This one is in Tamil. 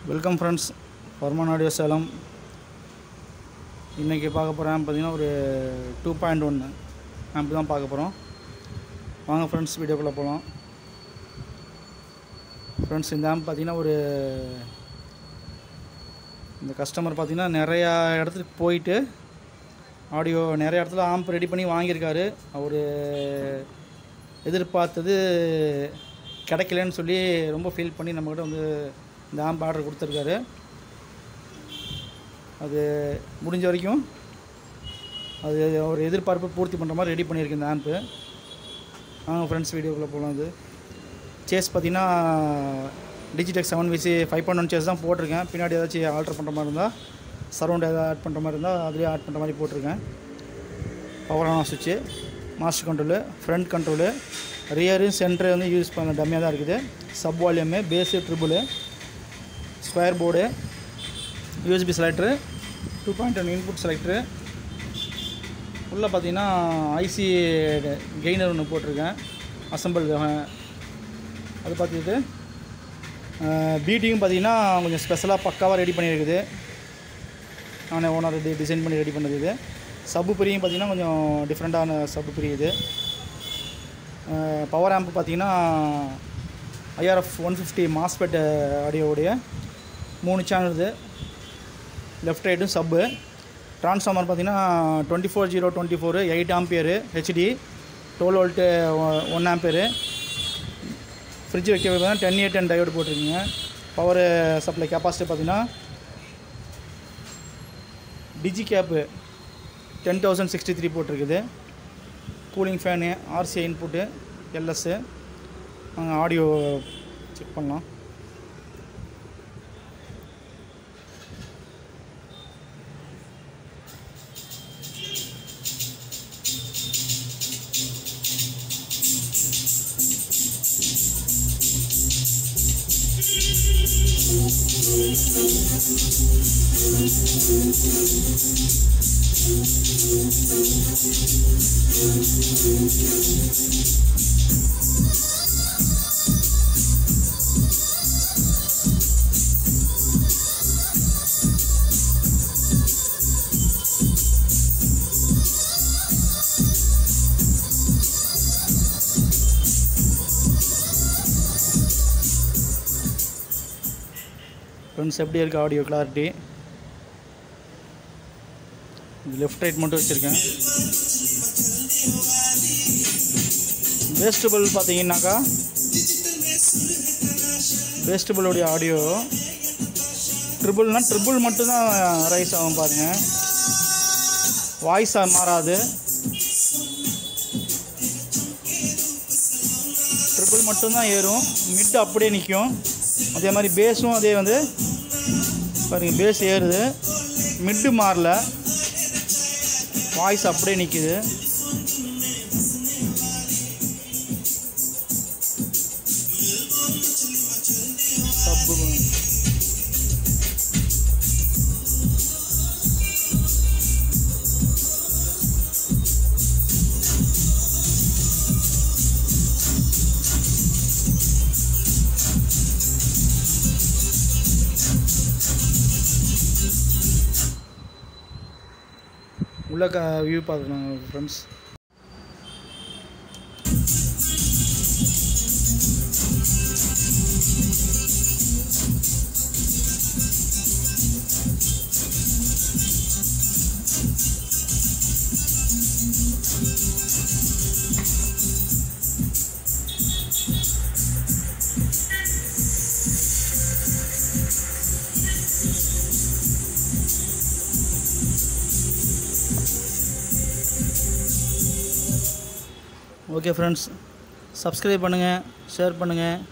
welcome friends Varman audio Salem இன்றைக்கி பார்க்க போகிறேன் பார்த்தீங்கன்னா ஒரு டூ பாயிண்ட் ஒன்று ஆம்ப் தான் பார்க்க போகிறோம் வாங்க ஃப்ரெண்ட்ஸ் வீடியோக்குள்ளே போகலாம் ஃப்ரெண்ட்ஸ் இந்த ஆம்ப் பார்த்தீங்கன்னா ஒரு இந்த கஸ்டமர் பார்த்தீங்கன்னா நிறையா இடத்துக்கு போயிட்டு ஆடியோ நிறைய இடத்துல ஆம்ப் ரெடி பண்ணி வாங்கியிருக்காரு அவர் எதிர்பார்த்தது கிடைக்கலன்னு சொல்லி ரொம்ப ஃபீல் பண்ணி நம்மக்கிட்ட வந்து இந்த ஆம்ப் ஆர்டர் கொடுத்துருக்காரு அது முடிஞ்ச வரைக்கும் அது அவர் எதிர்பார்ப்பு பூர்த்தி பண்ணுற மாதிரி ரெடி பண்ணியிருக்கு இந்த ஆம்ப்பு வாங்க ஃப்ரெண்ட்ஸ் வீடியோக்குள்ளே போகலாம் அது சேஸ் பார்த்தீங்கன்னா DigiTech seven VC five point one chassis தான் போட்டிருக்கேன் பின்னாடி ஏதாச்சும் ஆல்ட்ரு பண்ணுற மாதிரி இருந்தால் சரௌண்ட் ஏதாவது ஆட் பண்ணுற மாதிரி இருந்தால் அதுலேயே ஆட் பண்ணுற மாதிரி போட்டிருக்கேன் பவர் ஆன் சுவிட்சு master control front control rear center வந்து யூஸ் பண்ண டம்மியாக தான் இருக்குது sub volume bass treble square board USB selector two point one input selector உள்ளே பார்த்தீங்கன்னா ஐசி கெய்னர் ஒன்று போட்டிருக்கேன் அசம்பிள் அது பார்த்துட்டு பீட்டியும் பார்த்தீங்கன்னா கொஞ்சம் ஸ்பெஷலாக பக்காவாக ரெடி பண்ணியிருக்குது நானே ஓனர் இது டிசைன் பண்ணி ரெடி பண்ணது இது சப்பு பிரியும் பார்த்தீங்கன்னா கொஞ்சம் டிஃப்ரெண்ட்டான சப்பு பிரி இது பவர் ஆம்ப் பார்த்தீங்கன்னா ஐஆர்எஃப் ஒன் ஃபிஃப்டி மாஸ்பெட் ஆடியோவுடைய மூணு சேனல் இது லெஃப்ட் ரைட்டும் சப்பு ட்ரான்ஸ்ஃபார்மர் பார்த்தீங்கன்னா twenty four zero twenty four eight ampere HT twelve volt one ampere fridge வைக்க பார்த்தீங்கன்னா டென் எயிட் டென் டயோடு போட்டிருக்கீங்க பவர் சப்ளை கெப்பாசிட்டி பார்த்தீங்கன்னா DG cap ten thousand sixty three போட்டிருக்குது cooling fan RCI input LS நாங்கள் ஆடியோ செக் பண்ணலாம் ஃப்ரெண்ட்ஸ் எப்படி இருக்குது ஆடியோ கிளாரிட்டி லெஃப்ட் ரைட் மட்டும் வச்சுருக்கேன் வேஸ்டபிள் பார்த்தீங்கன்னாக்கா வேஸ்டபிளுடைய ஆடியோ ட்ரிபிள்னால் ட்ரிபிள் மட்டும்தான் ரைஸ் ஆகும் பாருங்கள் வாய்ஸாக மாறாது ட்ரிபிள் மட்டும்தான் ஏறும் மிட் அப்படியே நிற்கும் அதே மாதிரி பேஸும் அதே வந்து பாருங்கள் பேஸ் ஏறுது மிட்டு மாறல வாய்ஸ் அப்படியே நிற்கிது சப்பு உள்ள க வியூ பார்க்கலாம் ஃப்ரெண்ட்ஸ் ஓகே ஃப்ரெண்ட்ஸ் சப்ஸ்கிரைப் பண்ணுங்கள் ஷேர் பண்ணுங்கள்